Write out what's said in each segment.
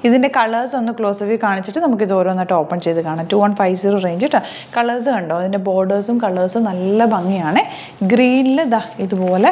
ഇതിൻ്റെ കളേഴ്സ് ഒന്ന് close view കാണിച്ചിട്ട് നമുക്ക് ഇത് ഓരോന്നായിട്ട് ഓപ്പൺ ചെയ്ത് കാണാം two one five zero range കേട്ടോ കളേഴ്സ് കണ്ടോ അതിൻ്റെ ബോർഡേഴ്സും കളേഴ്സും നല്ല ഭംഗിയാണ് ഗ്രീനിൽ ദാ ഇതുപോലെ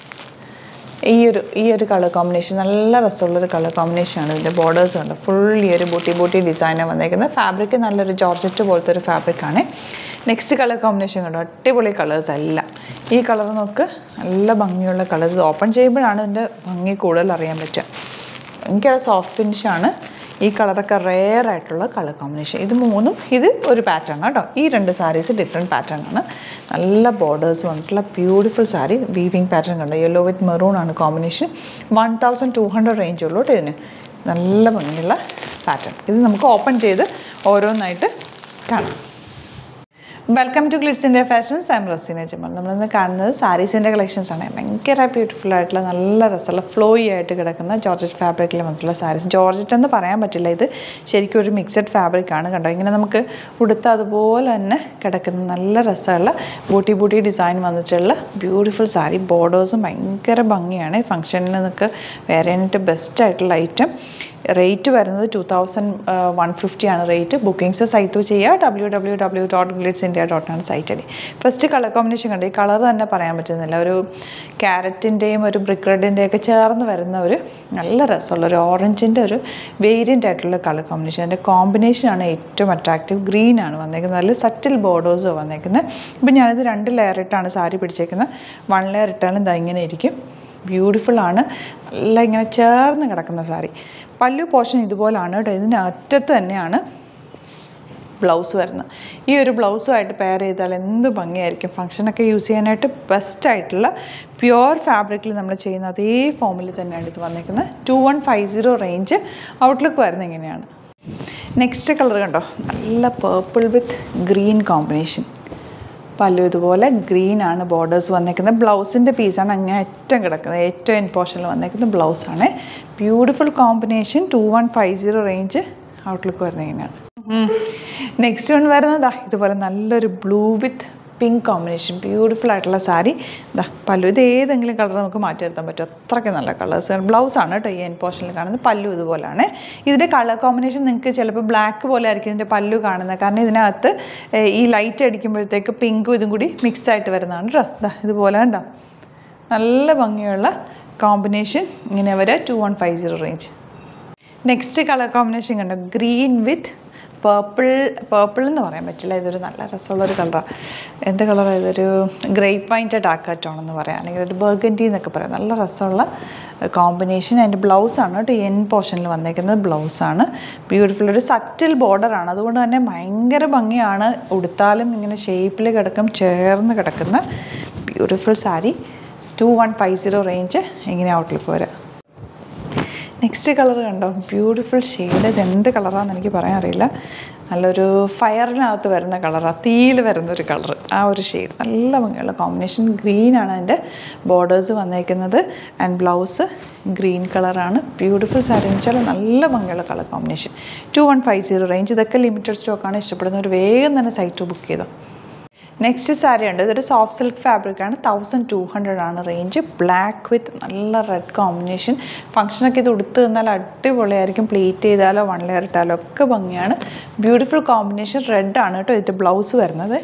ഈ ഒരു ഈ ഒരു കളർ കോമ്പിനേഷൻ നല്ല രസമുള്ളൊരു കളർ കോമ്പിനേഷനാണ് ഇതിൻ്റെ ബോർഡേഴ്സ് ഉണ്ട് ഫുൾ ഈ ഒരു ബൂട്ടി ബൂട്ടി ഡിസൈനാണ് വന്നേക്കുന്നത് ഫാബ്രിക് നല്ലൊരു ജോർജറ്റ് പോലത്തെ ഒരു ഫാബ്രിക്കാണ് നെക്സ്റ്റ് കളർ കോമ്പിനേഷൻ കണ്ടോ അടിപൊളി കളേഴ്സ് എല്ലാം ഈ കളർ നോക്ക് നല്ല ഭംഗിയുള്ള കളർ ഇത് ഓപ്പൺ ചെയ്യുമ്പോഴാണ് ഇതിൻ്റെ ഭംഗി കൂടുതൽ അറിയാൻ പറ്റുക ഭയങ്കര സോഫ്റ്റ് ഫിനിഷാണ് ഈ കളറൊക്കെ റെയർ ആയിട്ടുള്ള കളർ കോമ്പിനേഷൻ ഇത് മൂന്നും ഇത് ഒരു പാറ്റേൺ കേട്ടോ ഈ രണ്ട് സാരീസ് ഡിഫറെൻറ്റ് പാറ്റേൺ ആണ് നല്ല ബോർഡേഴ്സ് വന്നിട്ടുള്ള ബ്യൂട്ടിഫുൾ സാരി വീവിങ് പാറ്റേൺ കണ്ടോ യെല്ലോ വിത്ത് മെറൂൺ ആണ് combination one thousand two hundred range ഉള്ളൂ കേട്ടോ ഇതിന് നല്ല ഭംഗിയുള്ള പാറ്റേൺ ഇത് നമുക്ക് ഓപ്പൺ ചെയ്ത് ഓരോന്നായിട്ട് കാണാം welcome to Glitz India fashions I'm Razeena Jamal നമ്മളിന്ന് കാണുന്നത് സാരീസിൻ്റെ കളക്ഷൻസ് ആണ് ഭയങ്കര ബ്യൂട്ടിഫുൾ ആയിട്ടുള്ള നല്ല രസമുള്ള ഫ്ലോയി ആയിട്ട് കിടക്കുന്ന ജോർജറ്റ് ഫാബ്രിക്കിൽ വന്നിട്ടുള്ള സാരീസ് ജോർജറ്റ് എന്ന് പറയാൻ പറ്റില്ല ഇത് ശരിക്കും ഒരു മിക്സഡ് ഫാബ്രിക് ആണ് കണ്ടോ ഇങ്ങനെ നമുക്ക് ഉടുത്ത അതുപോലെ തന്നെ കിടക്കുന്ന നല്ല രസമുള്ള ബൂട്ടി ബൂട്ടി ഡിസൈൻ വന്നിട്ടുള്ള ബ്യൂട്ടിഫുൾ സാരി ബോർഡേഴ്സും ഭയങ്കര ഭംഗിയാണ് ഫംഗ്ഷനിൽ നിന്നൊക്കെ വേറെ ബെസ്റ്റ് ആയിട്ടുള്ള ഐറ്റം റേറ്റ് വരുന്നത് ടു തൗസൻഡ് വൺ ഫിഫ്റ്റി ആണ് റേറ്റ് ബുക്കിംഗ്സ് സൈറ്റ് ചെയ്യുക W W W dot Glitz India dot ആണ് site I D first colour combination കണ്ട് ഈ കളർ തന്നെ പറയാൻ പറ്റുന്നില്ല ഒരു ക്യാരറ്റിൻ്റെയും ഒരു ബ്രിക്ക് റെഡിൻ്റെയും ഒക്കെ ചേർന്ന് വരുന്ന ഒരു നല്ല രസമുള്ള ഒരു ഓറഞ്ചിൻ്റെ ഒരു വേരിയൻ്റ് ആയിട്ടുള്ള കളർ കോമ്പിനേഷൻ അതിൻ്റെ കോമ്പിനേഷനാണ് ഏറ്റവും അട്രാക്റ്റീവ് ഗ്രീൻ ആണ് വന്നേക്കുന്നത് നല്ല സറ്റിൽ ബോർഡേഴ്സ് വന്നേക്കുന്നത് ഇപ്പം ഞാനിത് രണ്ട് ലെയർ ഇട്ടാണ് സാരി പിടിച്ചേക്കുന്നത് വൺ ലെയർ ഇട്ടാലും ഇതാ ഇങ്ങനെ ഇരിക്കും ബ്യൂട്ടിഫുൾ ആണ് നല്ല ഇങ്ങനെ ചേർന്ന് കിടക്കുന്ന സാരി പല്ലു പോർഷൻ ഇതുപോലാണ് കേട്ടോ ഇതിൻ്റെ അറ്റത്ത് തന്നെയാണ് ബ്ലൗസ് വരുന്നത് ഈ ഒരു ബ്ലൗസുമായിട്ട് പെയർ ചെയ്താൽ എന്ത് ഭംഗിയായിരിക്കും ഫംഗ്ഷനൊക്കെ യൂസ് ചെയ്യാനായിട്ട് ബെസ്റ്റ് ആയിട്ടുള്ള പ്യുവർ ഫാബ്രിക്കിൽ നമ്മൾ ചെയ്യുന്ന അതേ ഫോമിൽ തന്നെയാണ് ഇത് വന്നിരിക്കുന്നത് two one five zero range outlook വരുന്നത് ഇങ്ങനെയാണ് നെക്സ്റ്റ് കളർ കണ്ടോ നല്ല പേർപ്പിൾ വിത്ത് ഗ്രീൻ കോമ്പിനേഷൻ പല്ലു ഇതുപോലെ ഗ്രീൻ ആണ് ബോർഡേഴ്സ് വന്നേക്കുന്നത് ബ്ലൗസിൻ്റെ പീസാണ് അങ്ങേ അറ്റം കിടക്കുന്നത് ഏറ്റവും എൻ പോർഷനിൽ വന്നേക്കുന്ന ബ്ലൗസാണ് beautiful combination two one five zero range outlook വരുന്നത് ഇങ്ങനെയാണ് നെക്സ്റ്റ് വൺ വരുന്നതാ ഇതുപോലെ നല്ലൊരു blue with pink combination beautiful ആയിട്ടുള്ള സാരി ഇതാ പല്ലു ഇത് ഏതെങ്കിലും കളർ നമുക്ക് മാറ്റി നിർത്താൻ പറ്റും അത്രയ്ക്ക് നല്ല കളേഴ്സ് ബ്ലൗസാണ് കേട്ടോ ഈ എൻ പോർഷനിൽ കാണുന്നത് പല്ലു ഇതുപോലാണ് ഇതിൻ്റെ കളർ കോമ്പിനേഷൻ നിങ്ങൾക്ക് ചിലപ്പോൾ ബ്ലാക്ക് പോലെ ആയിരിക്കും ഇതിൻ്റെ പല്ലു കാണുന്നത് കാരണം ഇതിനകത്ത് ഏഹ്, ഈ ലൈറ്റ് അടിക്കുമ്പോഴത്തേക്ക് പിങ്കും ഇതും കൂടി മിക്സ് ആയിട്ട് വരുന്നതാണ് കേട്ടോ ഇതാ ഇതുപോലെ കണ്ടോ നല്ല ഭംഗിയുള്ള കോമ്പിനേഷൻ ഇങ്ങനെ വരെ two one five zero range next colour combination കണ്ടോ ഗ്രീൻ വിത്ത് പേർപ്പിൾ പേർപ്പിൾ എന്ന് പറയാൻ പറ്റില്ല ഇതൊരു നല്ല രസമുള്ളൊരു കളറാണ് എന്ത് കളറാണ് ഇതൊരു ഗ്രേപ്പ് വൈൻ്റെ ഡാർക്ക് ടോൺ എന്ന് പറയാം അല്ലെങ്കിൽ ഒരു ബർഗൻറ്റി എന്നൊക്കെ പറയാം നല്ല രസമുള്ള കോമ്പിനേഷൻ അതിൻ്റെ ബ്ലൗസാണ് കേട്ടോ എൻ പോർഷനിൽ വന്നേക്കുന്നത് ബ്ലൗസാണ് ബ്യൂട്ടിഫുൾ ഒരു സറ്റിൽ ബോർഡറാണ് അതുകൊണ്ട് തന്നെ ഭയങ്കര ഭംഗിയാണ് ഉടുത്താലും ഇങ്ങനെ ഷേപ്പിൽ കിടക്കും ചേർന്ന് കിടക്കുന്ന beautiful sari two one five zero range ഇങ്ങനെ ഔട്ട്ലുക്ക് വരാം നെക്സ്റ്റ് കളർ കണ്ടോ ബ്യൂട്ടിഫുൾ ഷെയ്ഡ് ഇത് എന്ത് കളറാണെന്ന് എനിക്ക് പറയാൻ അറിയില്ല നല്ലൊരു ഫയറിനകത്ത് വരുന്ന കളറാണ് തീയിൽ വരുന്ന ഒരു കളർ ആ ഒരു ഷെയ്ഡ് നല്ല ഭംഗിയുള്ള കോമ്പിനേഷൻ ഗ്രീനാണ് അതിൻ്റെ ബോർഡേഴ്സ് വന്നേക്കുന്നത് ആൻഡ് ബ്ലൗസ് ഗ്രീൻ കളറാണ് ബ്യൂട്ടിഫുൾ സാരി എന്ന് വെച്ചാൽ നല്ല ഭംഗിയുള്ള colour combination two one five zero range ഇതൊക്കെ ലിമിറ്റഡ് സ്റ്റോക്കാണ് ഇഷ്ടപ്പെടുന്നവർ വേഗം തന്നെ സൈറ്റ് ബുക്ക് ചെയ്തോ നെക്സ്റ്റ് സാരി ഉണ്ട് ഇതൊരു സോഫ്റ്റ് സിൽക്ക് ഫാബ്രിക് ആണ് തൗസൻഡ് ടു ഹൺഡ്രഡ് ആണ് റേഞ്ച് ബ്ലാക്ക് വിത്ത് നല്ല റെഡ് കോമ്പിനേഷൻ ഫംഗ്ഷനൊക്കെ ഇത് ഉടുത്ത് തന്നാൽ അടിപൊളിയായിരിക്കും പ്ലീറ്റ് ചെയ്താലോ വൺ ലെയർ ഇട്ടാലോ ഒക്കെ ഭംഗിയാണ് ബ്യൂട്ടിഫുൾ കോമ്പിനേഷൻ റെഡ് ആണ് കേട്ടോ ഇതിൻ്റെ ബ്ലൗസ് വരുന്നത്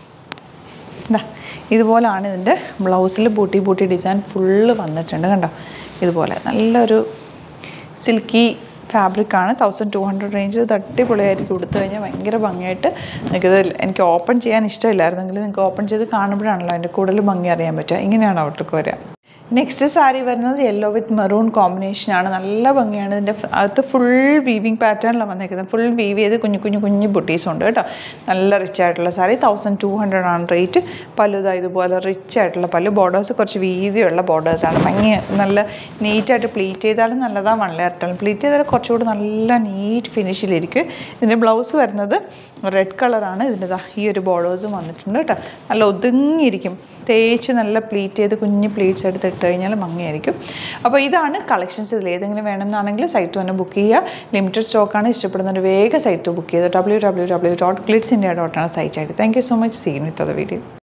ഇതാ ഇതുപോലാണ് ഇതിൻ്റെ ബ്ലൗസിൽ ബൂട്ടി ബൂട്ടി ഡിസൈൻ ഫുള്ള് വന്നിട്ടുണ്ട് കണ്ടോ ഇതുപോലെ നല്ലൊരു സിൽക്കി ഫാബ്രിക്കാണ് തൗസൻഡ് ടു ഹൺഡ്രഡ് റേഞ്ച് ഇത് അടിപൊളിയായിരിക്കും കൊടുത്തു കഴിഞ്ഞാൽ ഭയങ്കര ഭംഗിയായിട്ട് നിങ്ങൾക്കിത് എനിക്ക് ഓപ്പൺ ചെയ്യാൻ ഇഷ്ടമില്ലായിരുന്നെങ്കിൽ നിങ്ങൾക്ക് ഓപ്പൺ ചെയ്ത് കാണുമ്പോഴാണല്ലോ അതിൻ്റെ കൂടുതൽ ഭംഗി അറിയാൻ പറ്റുക ഇങ്ങനെയാണ് ഔട്ട്ലുക്ക് വരിക നെക്സ്റ്റ് സാരി വരുന്നത് യെല്ലോ വിത്ത് മെറൂൺ കോമ്പിനേഷനാണ് നല്ല ഭംഗിയാണ് ഇതിൻ്റെ ഫ്- അകത്ത് ഫുൾ വീവിങ് പാറ്റേണിലാണ് വന്നേക്കുന്നത് ഫുൾ വീവ് ചെയ്ത് കുഞ്ഞു കുഞ്ഞു കുഞ്ഞു ബുട്ടീസ് ഉണ്ട് കേട്ടോ നല്ല റിച്ച് ആയിട്ടുള്ള സാരി തൗസൻഡ് ടു ഹൺഡ്രഡ് ആണ് റേറ്റ് പല്ലുതാ ഇതുപോലെ റിച്ച് ആയിട്ടുള്ള പല്ലു ബോർഡേഴ്സ് കുറച്ച് വീതിയുള്ള ബോർഡേഴ്സാണ് ഭംഗി നല്ല നീറ്റായിട്ട് പ്ലീറ്റ് ചെയ്താലും നല്ലതാണ് വൺ ലെയർ ഇട്ടാലും പ്ലീറ്റ് ചെയ്താൽ കുറച്ചുകൂടി നല്ല നീറ്റ് ഫിനിഷിലിരിക്കും ഇതിൻ്റെ ബ്ലൗസ് വരുന്നത് റെഡ് കളറാണ് ഇതിൻ്റെ ദാ ഈ ഒരു ബോർഡേഴ്സും വന്നിട്ടുണ്ട് കേട്ടോ നല്ല ഒതുങ്ങിയിരിക്കും തേച്ച് നല്ല പ്ലീറ്റ് ചെയ്ത് കുഞ്ഞ് പ്ലീറ്റ്സ് എടുത്ത് ഇട്ട് കഴിഞ്ഞാൽ ഭംഗിയായിരിക്കും അപ്പോൾ ഇതാണ് കളക്ഷൻസ് ഇതിൽ ഏതെങ്കിലും വേണമെന്നാണെങ്കിൽ സൈറ്റ് തന്നെ ബുക്ക് ചെയ്യുക ലിമിറ്റഡ് സ്റ്റോക്കാണ് ഇഷ്ടപ്പെടുന്നവർ വേഗം സൈറ്റ് ബുക്ക് ചെയ്ത് W W W dot Glitz India dot ആണ് സൈറ്റ് ആയിട്ട് thank you so much seen with അത് വീഡിയോ